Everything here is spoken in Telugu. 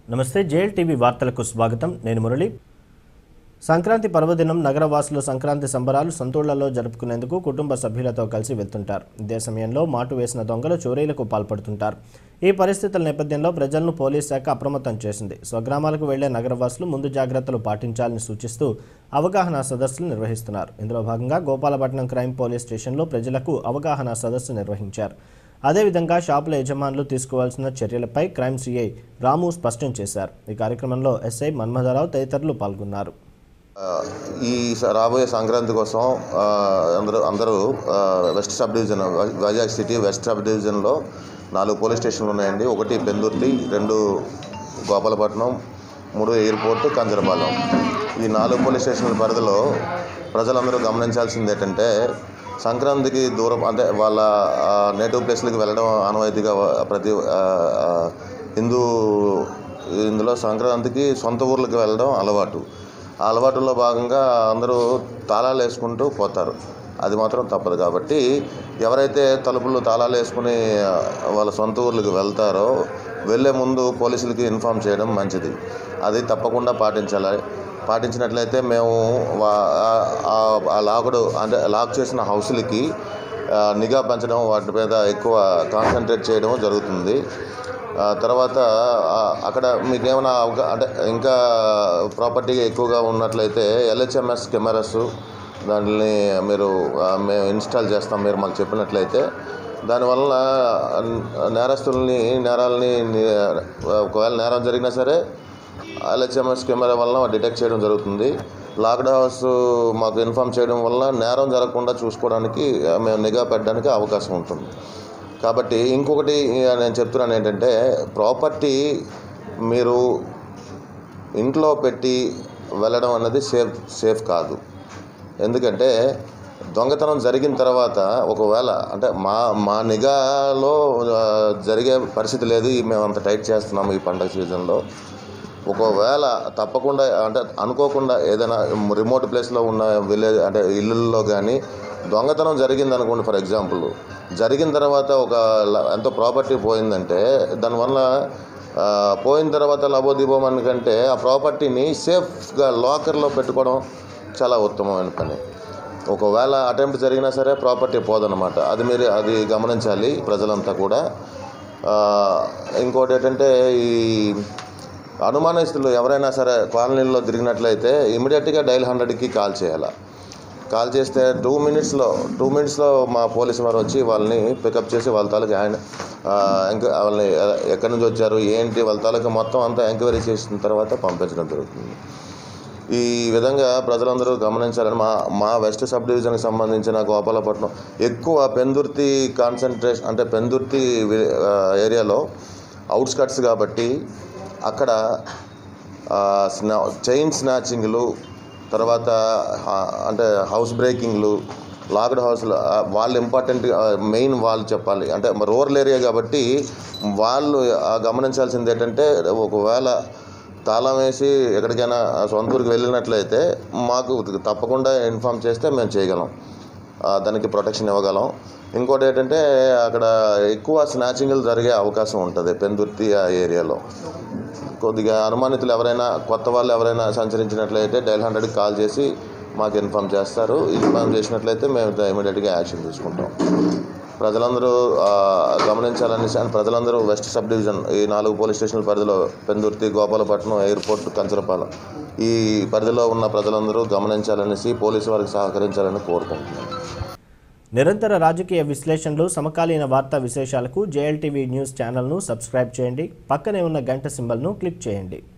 నమస్తే జేఎల్ టీవీ వార్తలకు స్వాగతం నేను మురళి సంక్రాంతి పర్వదినం నగరవాసులు సంక్రాంతి సంబరాలు సొంతూళ్లలో జరుపుకునేందుకు కుటుంబ సభ్యులతో కలిసి వెళ్తుంటారు ఇదే సమయంలో మాటు వేసిన దొంగలు చోరీలకు పాల్పడుతుంటారు ఈ పరిస్థితుల నేపథ్యంలో ప్రజలను పోలీస్ శాఖ అప్రమత్తం చేసింది స్వగ్రామాలకు వెళ్లే నగరవాసులు ముందు జాగ్రత్తలు పాటించాలని సూచిస్తూ అవగాహన సదస్సులు నిర్వహిస్తున్నారు ఇందులో భాగంగా గోపాలపట్నం క్రైమ్ పోలీస్ స్టేషన్లో ప్రజలకు అవగాహన సదస్సు నిర్వహించారు అదేవిధంగా షాపుల యజమానులు తీసుకోవాల్సిన చర్యలపై క్రైమ్ సిఐ రాము స్పష్టం చేశారు ఈ కార్యక్రమంలో ఎస్ఐ మన్మథరావు తదితరులు పాల్గొన్నారు ఆ, ఈ స- రాబోయే సంక్రాంతి కోసం ఆ, అందరూ అందరూ ఆ, వెస్ట్ సబ్ డివిజన్ వై- వైజాగ్ సిటీ వెస్ట్ సబ్ డివిజన్లో నాలుగు పోలీస్ స్టేషన్లు ఉన్నాయండి ఒకటి పెందుర్తి రెండు గోపాలపట్నం మూడు ఎయిర్పోర్ట్ కంజరపాలెం ఈ నాలుగు పోలీస్ స్టేషన్ల పరిధిలో ప్రజలందరూ గమనించాల్సింది ఏంటంటే సంక్రాంతికి దూరం అంటే వాళ్ళ నేటివ్ ప్లేస్లకి వెళ్ళడం ఆనవాయితీగా వ- ప్రతి ఆ, ఆ, హిందూ ఇందులో సంక్రాంతికి సొంత ఊర్లకు వెళ్ళడం అలవాటు ఆ అలవాటులో భాగంగా అందరూ తాళాలు వేసుకుంటూ పోతారు అది మాత్రం తప్పదు కాబట్టి ఎవరైతే తలుపులు తాళాలు వేసుకుని ఆ, వాళ్ళ సొంత ఊర్లకు వెళ్తారో వెళ్ళే ముందు పోలీసులకి ఇన్ఫామ్ చేయడం మంచిది అది తప్పకుండా పాటించాలి పాటించినట్లయితే మేము వా- ఆ- ఆ- ఆ లాకుడు అంటే లాక్ చేసిన హౌస్లకి ఆ, నిఘా పెంచడం వాటి మీద ఎక్కువ కాన్సన్ట్రేట్ చేయడం జరుగుతుంది ఆ, తర్వాత ఆ, అక్కడ మీకు ఏమైనా అవగా అంటే ఇంకా ప్రాపర్టీ ఎక్కువగా ఉన్నట్లయితే ఎల్హెచ్ఎంఎస్ కెమెరాస్ దాన్ని మీరు ఆ, మేము ఇన్స్టాల్ చేస్తాం మీరు మాకు చెప్పినట్లయితే దానివల్ల నేరస్తుల్ని నేరాలని ని- ఒకవేళ నేరం జరిగినా సరే ఎల్హెచ్ఎంఎస్ కెమెరా వలన డిటెక్ట్ చేయడం జరుగుతుంది లాక్డ్ హౌస్ మాకు ఇన్ఫామ్ చేయడం వల్ల నేరం జరగకుండా చూసుకోవడానికి ఆ, మేము నిఘా పెట్టడానికి అవకాశం ఉంటుంది కాబట్టి ఇంకొకటి ఆ, నేను చెప్తున్నాను ఏంటంటే ప్రాపర్టీ మీరు ఇంట్లో పెట్టి వెళ్ళడం అన్నది సేఫ్ సేఫ్ కాదు ఎందుకంటే దొంగతనం జరిగిన తర్వాత ఒకవేళ అంటే మా మా నిఘాలో ఆ, జరిగే పరిస్థితి లేదు ఈ మేము అంత టైట్ చేస్తున్నాము ఈ పండగ సీజన్లో ఒకవేళ తప్పకుండా అంటే అనుకోకుండా ఏదైనా రిమోట్ ప్లేస్లో ఉన్న విలేజ్ అంటే ఇల్లుల్లో కానీ దొంగతనం జరిగింది అనుకోండి ఫర్ ఎగ్జాంపుల్ జరిగిన తర్వాత ఒక ల- ఎంతో ప్రాపర్టీ పోయిందంటే దానివల్ల ఆ, పోయిన తర్వాత లబోదిబోమని కంటే ఆ ప్రాపర్టీని సేఫ్గా లాకర్లో పెట్టుకోవడం చాలా ఉత్తమమైన పని ఒకవేళ అటెంప్ట్ జరిగినా సరే ప్రాపర్టీ పోదన్నమాట అది మీరు అది గమనించాలి ప్రజలంతా కూడా ఆ, ఇంకోటి ఏంటంటే ఈ అనుమానస్తులు ఎవరైనా సరే కాలనీల్లో తిరిగినట్లయితే ఇమీడియట్గా డైల్ హండ్రెడ్కి కాల్ చేయాలి కాల్ చేస్తే టూ మినిట్స్లో టూ మినిట్స్లో మా పోలీసు వారు వచ్చి వాళ్ళని పికప్ చేసి వాళ్ళ తాలూకా హ్యాండ్ ఇంకా వాళ్ళని ఎక్కడి నుంచి వచ్చారు ఏంటి వాళ్ళ తాలూకా మొత్తం అంతా ఎంక్వైరీ చేసిన తర్వాత పంపించడం జరుగుతుంది ఈ విధంగా ప్రజలందరూ గమనించాలని మా మా వెస్ట్ సబ్ డివిజన్కి సంబంధించిన గోపాలపట్నం ఎక్కువ పెందుర్తి కాన్సన్ట్రేషన్ అంటే పెందుర్తి వి- ఆ, ఏరియాలో అవుట్స్కట్స్ కాబట్టి అక్కడ ఆ, స్నా చైన్ స్నాచింగ్లు తర్వాత ఆ, అంటే హౌస్ బ్రేకింగ్లు లాక్డ్ హౌస్లు ఆ, వాళ్ళు ఇంపార్టెంట్ మెయిన్ వాళ్ళు చెప్పాలి అంటే రూరల్ ఏరియా కాబట్టి వాళ్ళు ఆ, గమనించాల్సింది ఏంటంటే ఒకవేళ తాళం వేసి ఎక్కడికైనా సొంత ఊరికి వెళ్ళినట్లయితే మాకు తప్పకుండా ఇన్ఫామ్ చేస్తే మేము చేయగలం ఆ, దానికి ప్రొటెక్షన్ ఇవ్వగలం ఇంకోటి ఏంటంటే అక్కడ ఎక్కువ స్నాచింగ్లు జరిగే అవకాశం ఉంటుంది పెందుర్తి ఆ ఏరియాలో కొద్దిగా అనుమానితులు ఎవరైనా కొత్త వాళ్ళు ఎవరైనా సంచరించినట్లయితే డైల్ హండ్రెడ్కి కాల్ చేసి మాకు ఇన్ఫామ్ చేస్తారు ఇన్ఫామ్ చేసినట్లయితే మేము ఇమీడియట్గా యాక్షన్ తీసుకుంటాం ప్రజలందరూ ఆ, గమనించాలని అండ్ ప్రజలందరూ వెస్ట్ సబ్ డివిజన్ ఈ నాలుగు పోలీస్ స్టేషన్ల పరిధిలో పెందుర్తి గోపాలపట్నం ఎయిర్పోర్ట్ కంచరపాలెం ఈ పరిధిలో ఉన్న ప్రజలందరూ గమనించాలనేసి పోలీసు వారికి సహకరించాలని కోరుకుంటున్నాను నిరంతర రాజకీయ విశ్లేషణలు సమకాలీన వార్తా విశేషాలకు జేఎల్ టీవీ న్యూస్ ఛానల్ను సబ్స్క్రైబ్ చేయండి పక్కనే ఉన్న గంట సింబల్ను క్లిక్ చేయండి